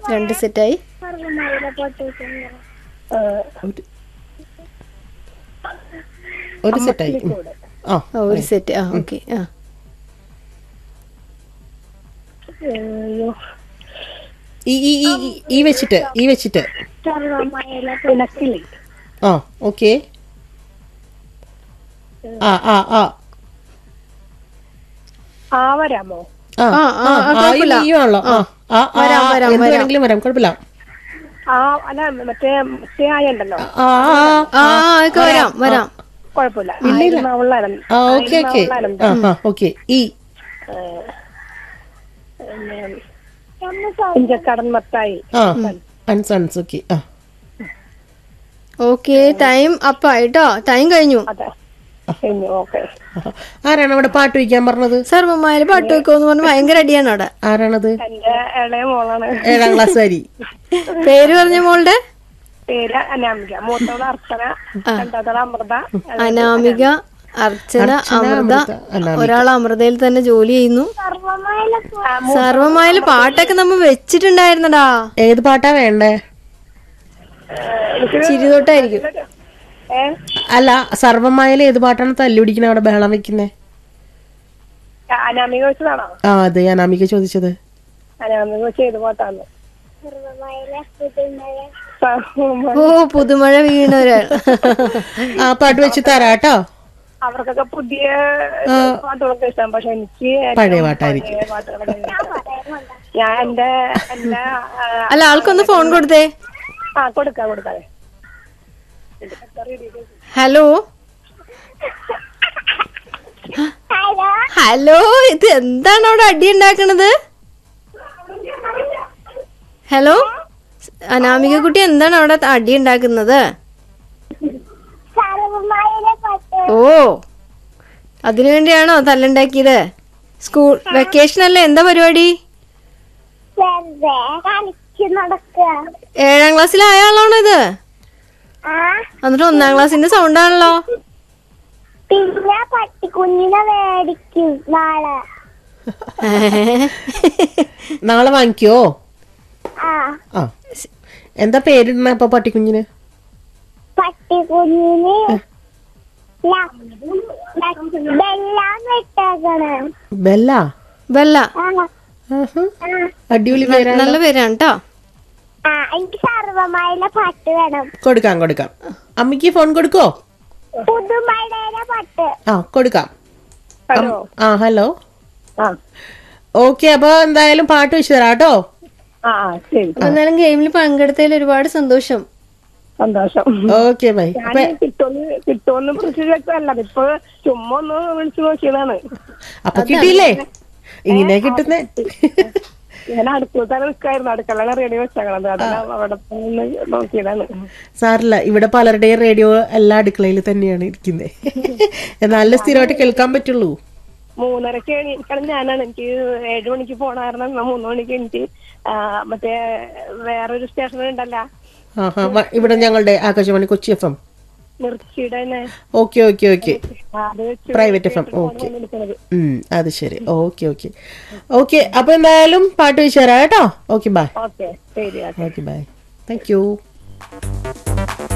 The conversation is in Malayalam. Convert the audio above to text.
രണ്ട് സെറ്റായി ഒരു ഒരു സെറ്റായി ഉം. ആ ആ, ഒരു സെറ്റ് ആ ഓക്കെ ആ ഈ ഈ ഈ ഈ- ഈ വെച്ചിട്ട് ഈ വെച്ചിട്ട് പിണക്കിളി ആ ഓക്കെ ആ ആ ആ ആവരാമോ ആ ആ, ആ, ആ, ആ കുഴപ്പമില്ല. ഈ ആണല്ലോ ആ ആ ആ, വരാം, വരാം, എന്ത് വരാം. വേണമെങ്കിലും വരാം കുഴപ്പമില്ല ആ അല്ല മറ്റേ മറ്റേ ആയ ഉണ്ടല്ലോ ആ ആ ആ അതൊക്കെ വരാം വരാം കുഴപ്പമില്ല ആയിരുന്നാവുള്ളാലും ആ ഓക്കെ ഓക്കെ ആ ആ ഓക്കെ ഈ ഇഞ്ചക്കടൻ മത്തായി ആ അൻസൺസ് ഓക്കെ ആ ഓക്കെ ടൈം അപ്പായിട്ടോ ടൈം കഴിഞ്ഞു അതെ കഴിഞ്ഞു ഓക്കെ ആ. ആരാണ് അവിടെ പാട്ട് വയ്ക്കാൻ പറഞ്ഞത് സർവമായാലും പാട്ട് വെക്കുമെന്ന് പറഞ്ഞ് ഭയങ്കര അടിയാണ് അവിടെ ആരാണത് എന്റെ ഇളയ മോളാണ് ഏഴാം ക്ലാസ് വരി പേര് പറഞ്ഞ മോളുടെ പേര് അനാമിക മൂത്തവള് അർച്ചന രണ്ടാമത്തവള് അമൃത അനാമിക അർച്ചന അമൃത അമൃത, അനാമിക. ഒരാൾ അമൃതയിൽ തന്നെ ജോലി ചെയ്യുന്നു സർവമായാലും പാട്ടൊക്കെ നമ്മ വെച്ചിട്ടുണ്ടായിരുന്നടാ ഏത് പാട്ടാ വേണ്ടേ ചിരിതൊട്ടായിരിക്കും ഏ അല്ല സർവമായാലും ഏത് പാട്ടാണ് തല്ലുപിടിക്കണ അവിടെ ബഹളം വെക്കുന്നേ അനാമിക വെച്ചതാണോ ആ അതെ അനാമിക ചോദിച്ചത് അനാമിക വെച്ച് ഏത് പാട്ടാണ് ഓ പുതുമഴ വീണ ഒരാൾ ആ പാട്ട് വെച്ച് തരാട്ടോ അവർക്കൊക്കെ പുതിയ പാട്ടുകളൊക്കെ ഇഷ്ടം പക്ഷെ എനിക്ക് ഏറ്റവും പഴയ പാട്ടായിരിക്കും. പഴയ പാട്ടുകളൊക്കെ ഇഷ്ടം. ഞാൻ എന്റെ എല്ലാ ആ, അല്ല ആൾക്കൊന്ന് ഫോൺ കൊടുത്തേ ആ കൊടുക്കാം കൊടുക്കാതെ ഹലോ ഹലോ ഇത് എന്താണ് അവിടെ അടി ഉണ്ടാക്കണത് ഹലോ അനാമിക കുട്ടി എന്താണ് അവിടെ അടി ഉണ്ടാക്കുന്നത് ഓ അതിനു വേണ്ടിയാണോ തല്ലുണ്ടാക്കിയത് സ്കൂൾ വെക്കേഷൻ അല്ലേ എന്താ പരിപാടി ഏഴാം ക്ലാസ്സിലായ ആളാണോ ഇത് എന്നിട്ട് ഒന്നാം ക്ലാസ്സിന്റെ സൗണ്ട് ആണല്ലോ പിന്നെ പട്ടിക്കുഞ്ഞിനെ മേടിക്കും നാളെ നാളെ വാങ്ങിക്കോ ആ ആ എന്താ പേരിടണ ഇപ്പൊ പട്ടിക്കുഞ്ഞിന് പട്ടിക്കുഞ്ഞിന് വെല്ലാം വിട്ടേക്കണേ ബെല്ല ബെല്ല ആ ആഹാ. അടിപൊളി പേരാണ് നല്ല പേരാണ് കേട്ടോ ആ എനിക്ക് സർവമായിലെ പാട്ട് വേണം കൊടുക്കാം കൊടുക്കാം അമ്മയ്ക്ക് ഫോൺ കൊടുക്കോ പുതുമഴയുടെ പാട്ട് ആ കൊടുക്കാം ഹലോ ആ ഹലോ ആ ഓക്കെ അപ്പൊ എന്തായാലും പാട്ട് വെച്ച് തരാം കേട്ടോ ആ ആ ശരി അപ്പൊ എന്തായാലും ഗെയിമിൽ പങ്കെടുത്തതിൽ ഒരുപാട് സന്തോഷം സന്തോഷം ഓക്കെ ബൈ അപ്പൊ ഞാൻ കിട്ടുമെന്ന് കിട്ടുമെന്ന് പ്രതീക്ഷിച്ചല്ല ഇപ്പൊ ചുമ്മാ ഒന്ന് വിളിച്ചു നോക്കിയതാണ് അപ്പൊ കിട്ടിയില്ലേ ഇങ്ങനെ കിട്ടുന്നേ ഞാൻ അടുക്കള നിൽക്കായിരുന്നു അടുക്കള റെഡി വെച്ചേക്കണത് അതെല്ലാം അവിടെ നിന്ന് നോക്കിയതാണ് സാറില്ല ഇവിടെ പലരുടെയും റേഡിയോ എല്ലാ അടുക്കളയിൽ തന്നെയാണ് ഇരിക്കുന്നത് നല്ല സ്ഥിരമായിട്ട് കേൾക്കാൻ പറ്റുള്ളൂ മൂന്നരക്ക് എണീക്കണം ഞാനാണ് എനിക്ക് ഏഴു മണിക്ക് പോണ കാരണം എന്നാ മൂന്ന് മണിക്ക് എനിക്ക് ആ, മറ്റേ വേറൊരു സ്റ്റേഷൻ ഉണ്ടല്ല ആഹാ വ- ഇവിടെ ഞങ്ങളുടെ ആകാശവാണി കൊച്ചി എഫ് എം മിർച്ചിയുടെ തന്നെ ഓക്കെ ഓക്കെ ഓക്കെ ആ, അത് വെച്ച് പ്രൈവറ്റ് എഫ് എം ഓക്കെ എടുക്കണത് അത് ശരി ഓക്കെ ഓക്കെ ഓക്കെ അപ്പൊ എന്തായാലും പാട്ട് വെച്ച് തരാം കേട്ടോ ഓക്കെ ബൈ ഓക്കെ ശരി ഓക്കെ ബൈ താങ്ക് യു